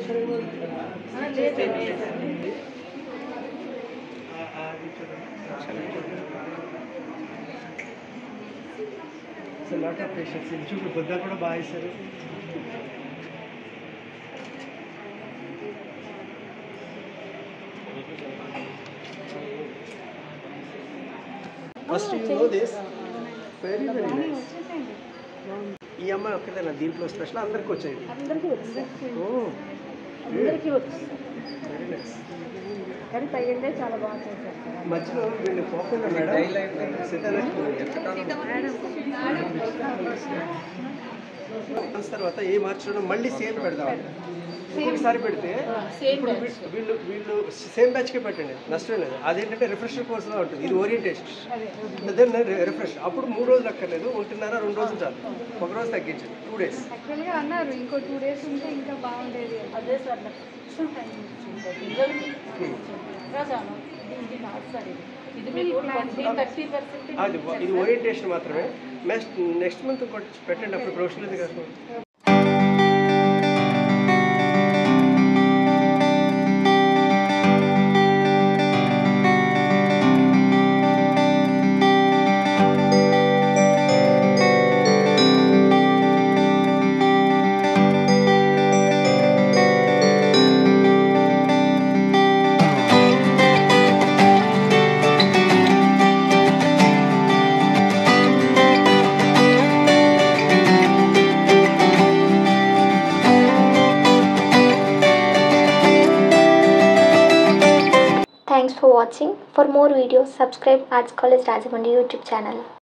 చేశారేమో lot of patients చూడు బొద్ద కూడా బాగా వేశారు first you know this very very nice ఈ అమ్మాయి ఒక్కదేనా దీంట్లో స్పెషల్ అందరికి వచ్చాయి అందరికీ వచ్చింది ఓ అందరికీ వచ్చింది వెరీ నైస్ కానీ పైగా చాలా బాగా చేశారు కదా. మధ్యలో వీళ్ళు పోకుండా మేడం సీతాలక్ష్మి Once తర్వాత ఏ మార్చడం మళ్ళీ సేమ్ పెడదాం ఇంకొకసారి పెడితే ఇప్పుడు వీ- వీళ్ళు వీళ్ళు సేమ్ బ్యాచ్కే పెట్టండి నష్టం లేదు అదేంటంటే రిఫ్రెషర్ కోర్సులో ఉంటుంది ఇది ఓరియంటేషన్ దెన్ రిఫ్రెష్ అప్పుడు మూడు రోజులు అక్కర్లేదు ఒకటిన్నర రెండు రోజులు చాలు ఒక రోజు తగ్గించండి టూ డేస్ యాక్చువల్గా అన్నారు ఇంకో టూ డేస్ ఉంటే ఇంకా బాగుండేది అని. అదే సార్ నాకు కొంచెం టైం ఇచ్చింది పిల్లలకి రాజాను ఇది కాదు సార్ ఇది ఇది మీకు ట్వంటీ థర్టీ పర్సెంట్ అది ఇది ఓరియంటేషన్ మాత్రమే నెక్స్ట్ నెక్స్ట్ మంత్ ఇంకోటి పెట్టండి అప్పుడు ప్రొఫెషనల్ కదా Thanks for watching. For more videos, subscribe Arts College Rajamundry YouTube channel.